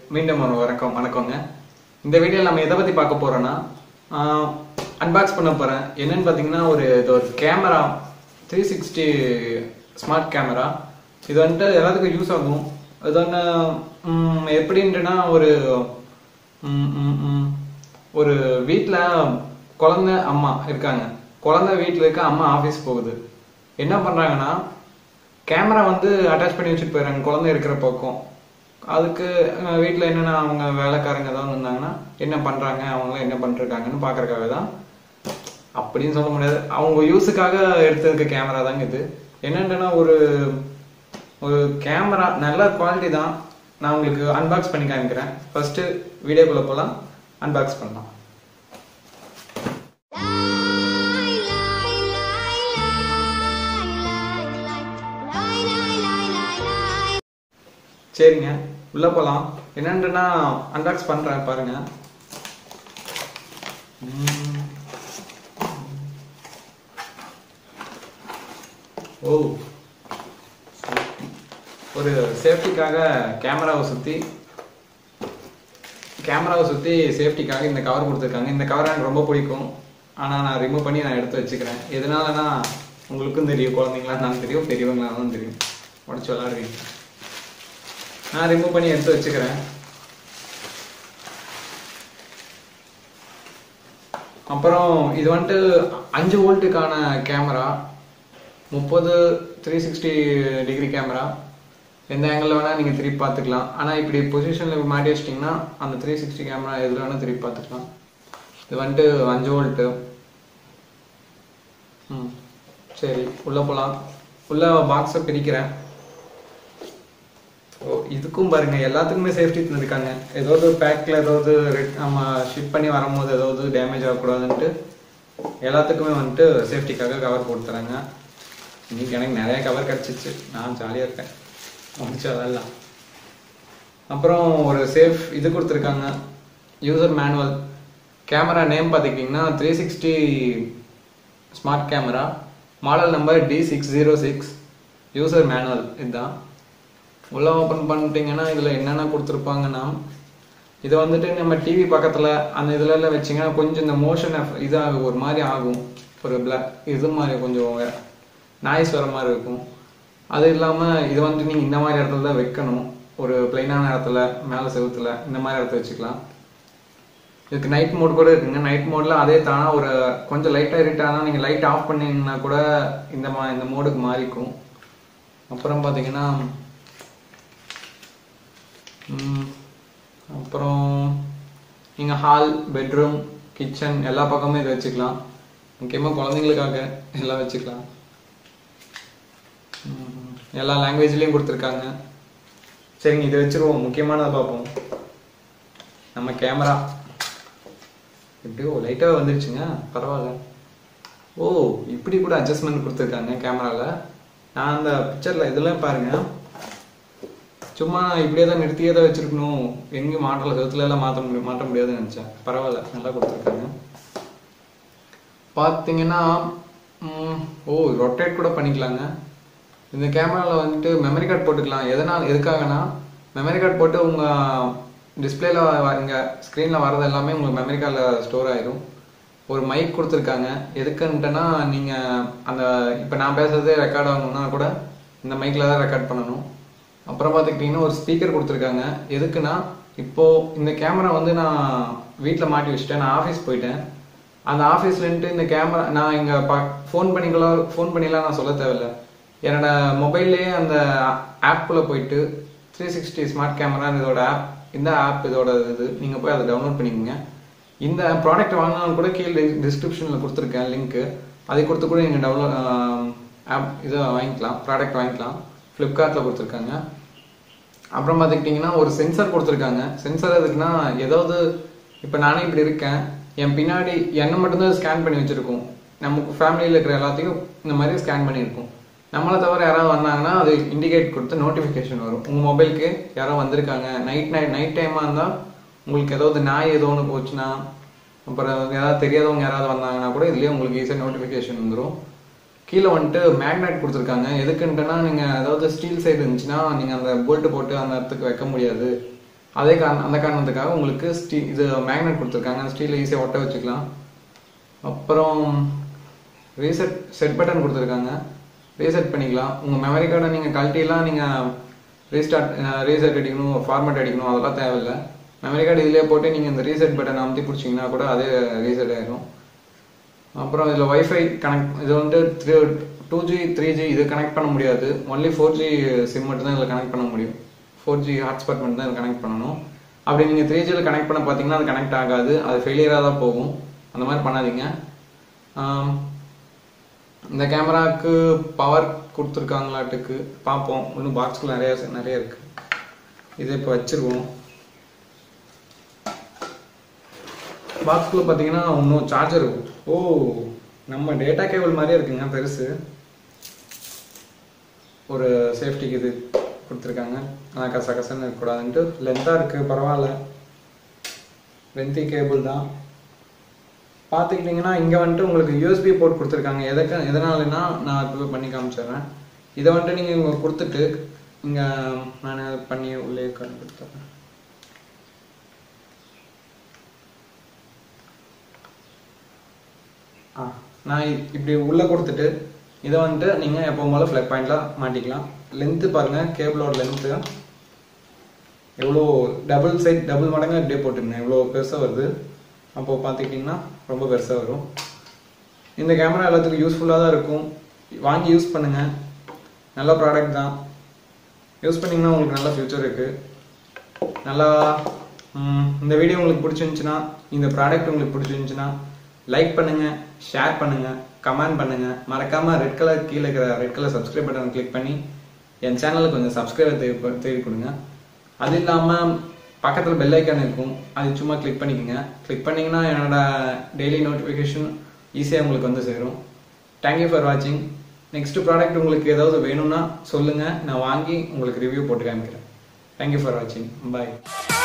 மீண்டும் ஒரு வணக்கம் வணக்கங்க இந்த வீடியோவில் நம்ம எதை பற்றி பார்க்க போறோம்னா அன்பாக்ஸ் பண்ண போகிறேன் என்னன்னு பார்த்தீங்கன்னா ஒரு இது ஒரு camera three sixty smart camera இது வந்துட்டு எல்லாத்துக்கும் யூஸ் ஆகும் இது ஒன்று எப்படின்ட்டுனா ஒரு ம், ம், ம், ஒரு வீட்டில் குழந்தை அம்மா இருக்காங்க குழந்தை வீட்டில் இருக்க அம்மா ஆஃபீஸ் போகுது என்ன பண்ணுறாங்கன்னா கேமரா வந்து அட்டாச் பண்ணி வச்சுட்டு போயிடுறாங்க குழந்தை இருக்கிற பக்கம் அதுக்கு வீட்டில் என்னென்ன அவங்க வேலைக்காரங்க ஏதாவது இருந்தாங்கன்னா என்ன பண்ணுறாங்க அவங்களாம் என்ன பண்ணிருக்காங்கன்னு பார்க்கறக்காக தான் அப்படின்னு சொல்ல முடியாது அவங்க யூஸுக்காக எடுத்ததுக்கு கேமரா தாங்க இது என்னென்னா ஒரு ஒரு கேமரா நல்ல குவாலிட்டி தான் நான் உங்களுக்கு அன்பாக்ஸ் பண்ணி காமிக்கிறேன் ஃபர்ஸ்ட் வீடியோக்குள்ள போகலாம் அன்பாக்ஸ் பண்ணலாம் சரிங்க உள்ள போலாம் என்னன்றனா அன்பாக்ஸ் பண்றேன் பாருங்க உம். ஓ ஒரு சேஃப்டிக்காக கேமராவை சுத்தி கேமராவை சுத்தி சேஃப்டிக்காக இந்த கவர் கொடுத்துருக்காங்க இந்த கவர் எனக்கு ரொம்ப பிடிக்கும் ஆனா நான் ரிமூவ் பண்ணி நான் எடுத்து வச்சுக்கிறேன் எதனாலனா உங்களுக்கும் தெரியும் குழந்தைங்களாம் தெரியும் பெரியவங்களாலும் தெரியும் உடச்சு விளாடுவீங்க நான் ரிமூவ் பண்ணி எடுத்து வச்சுக்கிறேன் அப்புறம் இது வந்துட்டு அஞ்சு வோல்ட்டுக்கான கேமரா முப்பது த்ரீ சிக்ஸ்டி டிகிரி கேமரா எந்த ஆங்கிளில் வேணால் நீங்கள் திருப்பி பார்த்துக்கலாம் ஆனால் இப்படி பொசிஷனில் மாட்டி வச்சிட்டிங்கன்னா அந்த த்ரீ சிக்ஸ்டி கேமரா எதில் வேணால் திருப்பி பார்த்துக்கலாம் இது வந்துட்டு அஞ்சு வோல்ட்டு ம் சரி உள்ளே போகலாம் உள்ள பாக்ஸை பிரிக்கிறேன் ஓ இதுக்கும் பாருங்க எல்லாத்துக்குமே சேஃப்டி தந்திருக்காங்க ஏதாவது பேக்ல ஏதாவது re- நம்ம ஷிப் பண்ணி வரும்போது ஏதாவது டேமேஜ் ஆகக்கூடாதுன்ட்டு எல்லாத்துக்குமே வந்துட்டு சேஃப்டிக்காக கவர் போட்டு தராங்க இன்னைக்கு எனக்கு நிறைய கவர் கிடச்சிச்சு நான் ஜாலியாக இருக்கேன் முடிச்சு அதெல்லாம் அப்புறம் ஒரு சேஃப் இது கொடுத்துருக்காங்க யூசர் மேனுவல் கேமரா நேம் பார்த்துக்கிட்டிங்கன்னா three sixty smart camera model number T six zero six user manual இதுதான் உள்ள ஓப்பன் பண்ணிட்டீங்கன்னா இதில் என்னென்ன கொடுத்துருப்பாங்கன்னா இதை வந்துட்டு நம்ம டிவி பக்கத்தில் அந்த இதுல எல்லாம் வச்சிங்கன்னா கொஞ்சம் இந்த மோஷன் இதாகும் ஒரு மாதிரி ஆகும் ஒரு பிளாக் இது மாதிரி கொஞ்சம் நாய்ஸ் வர மாதிரி இருக்கும் அது இல்லாமல் இது வந்துட்டு நீங்கள் இந்த மாதிரி இடத்துல தான் வைக்கணும் ஒரு பிளைனான இடத்துல மேலே செவுத்துல இந்த மாதிரி இடத்துல வச்சுக்கலாம் இதுக்கு நைட் மோட் கூட இருக்குங்க நைட் மோட்ல அதே தானா ஒரு கொஞ்சம் லைட்டாக இருட் ஆனால் நீங்கள் லைட் ஆஃப் பண்ணீங்கன்னா கூட இந்த மா இந்த மோடுக்கு மாறிக்கும் அப்புறம் பார்த்தீங்கன்னா ம், அப்புறம் நீங்கள் ஹால் பெட்ரூம் கிச்சன் எல்லா பக்கமும் இதை வச்சுக்கலாம் முக்கியமாக குழந்தைங்களுக்காக எல்லாம் வச்சுக்கலாம் ம், எல்லா லாங்குவேஜ்லேயும் கொடுத்துருக்காங்க சரிங்க இதை வச்சிருவோம் முக்கியமானதை பார்ப்போம் நம்ம கேமரா எப்படியோ லைட்டாக வந்துருச்சுங்க பரவாயில்ல ஓ இப்படி கூட அட்ஜஸ்ட்மெண்ட் கொடுத்துருக்காங்க கேமராவில் நான் அந்த பிக்சரில் இதெல்லாம் பாருங்க சும்மா இப்படியே தான் நிறுத்தியே தான் வச்சிருக்கணும் எங்கேயும் மாற்றல செவத்துல எல்லாம் மாற்ற முடியும் மாற்ற முடியாதுன்னு நினச்சேன் பரவாயில்ல நல்லா கொடுத்துருக்காங்க பார்த்தீங்கன்னா ம், ஓ ரொட்டேட் கூட பண்ணிக்கலாங்க இந்த கேமராவில் வந்துட்டு மெமரி கார்டு போட்டுக்கலாம் எதனால் எதுக்காகனா மெமரி கார்டு போட்டு உங்கள் டிஸ்பிளேல இங்கே ஸ்க்ரீனில் வரது எல்லாமே உங்களுக்கு மெமரி கார்டில் ஸ்டோர் ஆயிரும் ஒரு மைக் கொடுத்துருக்காங்க எதுக்குன்ட்டுனா நீங்கள் அந்த இப்போ நான் பேசுறதே ரெக்கார்ட் ஆகணும்னா கூட இந்த மைக்கில் தான் ரெக்கார்ட் பண்ணணும் அப்புறம் பார்த்துக்கிட்டிங்கன்னா ஒரு ஸ்பீக்கர் கொடுத்துருக்காங்க எதுக்குன்னா இப்போ இந்த கேமரா வந்து நான் வீட்டில் மாட்டி வச்சுட்டேன் நான் ஆஃபீஸ் போயிட்டேன் அந்த ஆஃபீஸ்லன்ட்டு இந்த கேமரா நான் இங்கே பா ஃபோன் பண்ணிக்கலாம் ஃபோன் பண்ணிலாம் நான் சொல்ல தேவையில்ல என்னோட மொபைல்லேயே அந்த ஆப்புக்குள்ளே போயிட்டு த்ரீ சிக்ஸ்டி ஸ்மார்ட் கேமரா இதோட ஆப் இந்த ஆப் இதோட இது நீங்கள் போய் அதை டவுன்லோட் பண்ணிக்கோங்க இந்த ப்ராடக்ட் வாங்கினாலும் கூட கீழே டிஸ்கிரிப்ஷனில் கொடுத்துருக்கேன் லிங்க்கு அதை கொடுத்து கூட நீங்கள் டவுன்லோட் ஆப் இதை வாங்கிக்கலாம் ப்ராடக்ட் வாங்கிக்கலாம் ஃப்ளிப்கார்ட்டில் கொடுத்துருக்காங்க அப்புறம் பார்த்துக்கிட்டிங்கன்னா ஒரு சென்சார் கொடுத்துருக்காங்க சென்சார் எதுக்குன்னா ஏதாவது இப்போ நானே இப்படி இருக்கேன் என் பின்னாடி என்னை மட்டும்தான் ஸ்கேன் பண்ணி வச்சுருக்கோம் நமக்கு ஃபேமிலியில் இருக்கிற எல்லாத்தையும் இந்த மாதிரி ஸ்கேன் பண்ணியிருக்கோம் நம்மளை தவிர யாராவது வந்தாங்கன்னா அது இண்டிகேட் கொடுத்து நோட்டிஃபிகேஷன் வரும் உங்கள் மொபைலுக்கு யாரோ வந்திருக்காங்க நைட் நைட் நைட் டைமாக இருந்தால் உங்களுக்கு ஏதாவது நாய் ஏதோ ஒன்று போச்சுன்னா அப்புறம் யாராவது தெரியாதவங்க யாராவது வந்தாங்கன்னா கூட இதுலேயே உங்களுக்கு ஈஸியாக நோட்டிஃபிகேஷன் வந்துடும் கீழே வந்துட்டு மேக்னெட் கொடுத்துருக்காங்க எதுக்குன்ட்டுனா நீங்கள் ஏதாவது ஸ்டீல் சைடு இருந்துச்சுன்னா நீங்கள் அந்த போல்ட்டு போட்டு அந்த இடத்துக்கு வைக்க முடியாது அதே காரணம் அந்த காரணத்துக்காக உங்களுக்கு ஸ்டீ இது மேக்னெட் கொடுத்துருக்காங்க ஸ்டீலில் ஈஸியாக ஒட்ட வச்சுக்கலாம் அப்புறம் ரீசெட் செட் பட்டன் கொடுத்துருக்காங்க ரீசெட் பண்ணிக்கலாம் உங்கள் மெமரி கார்டை நீங்கள் கழட்டிலாம் நீங்கள் ரீஸ்டார்ட் ரீசெட் அடிக்கணும் ஃபார்மேட் அடிக்கணும் அதெல்லாம் தேவையில்லை மெமரி கார்டு இதிலே போட்டு நீங்கள் இந்த ரீசெட் பட்டன் அமுத்தி பிடிச்சிங்கன்னா கூட அதே ரீசெட் ஆயிடும் அப்புறம் இதில் வைஃபை கனெக்ட் இது வந்துட்டு three two G three G இது கனெக்ட் பண்ண முடியாது ஒன்லி ஃபோர் ஜி சிம் மட்டும் தான் இதில் கனெக்ட் பண்ண முடியும் ஃபோர் ஜி ஹாட்ஸ்பாட் மட்டும் தான் இதில் கனெக்ட் பண்ணணும் அப்படி நீங்கள் த்ரீ ஜியில் கனெக்ட் பண்ண பார்த்தீங்கன்னா அது கனெக்ட் ஆகாது அது ஃபெயிலியராக தான் போகும் அந்த மாதிரி பண்ணாதீங்க ஆம், இந்த கேமராவுக்கு பவர் கொடுத்துருக்காங்களாட்டுக்கு பார்ப்போம் இன்னும் பாக்ஸ்குள்ள நிறைய நிறைய இருக்கு இதை இப்போ வச்சிருவோம் பாக்ஸ்குள்ள பார்த்தீங்கன்னா இன்னும் சார்ஜர் ஓ நம்ம டேட்டா கேபிள் மாதிரியே இருக்குங்க பெருசு ஒரு சேஃப்டிக்கு இது கொடுத்துருக்காங்க ஆனால் கச கசன்னு இருக்கக்கூடாதுன்ட்டு லென்த்தாக இருக்குது பரவாயில்ல லென்த்தி கேபிள் தான் பார்த்துக்கிட்டிங்கன்னா இங்கே வந்துட்டு உங்களுக்கு யூஎஸ்பி போர்ட் கொடுத்துருக்காங்க எதுக்கு எதனாலனா நான் இப்போ பண்ணி காமிச்சிடுறேன் இதை வந்துட்டு நீங்கள் இங்கே கொடுத்துட்டு இங்கே நான் அதை பண்ணி உள்ளே கொடுத்துட்றேன் ஆ நான் இ- இப்படி உள்ளே கொடுத்துட்டு இதை வந்துட்டு நீங்கள் எப்போ போல ஃப்ளக் பாயிண்டில் மாட்டிக்கலாம் லென்த்து பாருங்கள் கேபிளோட லென்த்து எவ்வளோ டபுள் சைட் டபுள் மடங்கு இப்படியே போட்டுருந்தேன் எவ்வளோ பெருசாக வருது அப்போது பார்த்துக்கிட்டிங்கன்னா ரொம்ப பெருசாக வரும் இந்த கேமரா எல்லாத்துக்கும் யூஸ்ஃபுல்லாக தான் இருக்கும் வாங்கி யூஸ் பண்ணுங்கள் நல்ல ப்ராடக்ட் தான் யூஸ் பண்ணிங்கன்னா உங்களுக்கு நல்ல ஃப்யூச்சர் இருக்குது நல்லா ம், இந்த வீடியோ உங்களுக்கு பிடிச்சிருந்துச்சுன்னா இந்த ப்ராடக்ட் உங்களுக்கு பிடிச்சிருந்துச்சுன்னா லைக் பண்ணுங்க ஷேர் பண்ணுங்க கமெண்ட் பண்ணுங்க மறக்காம ரெட் கலர் கீழே இருக்கிற red colour subscribe button click பண்ணி என் சேனலுக்கு கொஞ்சம் சப்ஸ்கிரைபர் தேவை தேடி கொடுங்க அது இல்லாமல் பக்கத்தில் பெல் ஐக்கான் இருக்கும் அது சும்மா கிளிக் பண்ணிக்கோங்க கிளிக் பண்ணீங்கன்னா என்னோட டெய்லி நோட்டிஃபிகேஷன் ஈஸியாக உங்களுக்கு வந்து சேரும் தேங்க்யூ ஃபார் வாட்சிங் நெக்ஸ்ட் ப்ராடக்ட் உங்களுக்கு ஏதாவது வேணும்னா சொல்லுங்கள் நான் வாங்கி உங்களுக்கு ரிவ்யூ போட்டு காமிக்கிறேன் தேங்க்யூ ஃபார் வாட்சிங் பாய்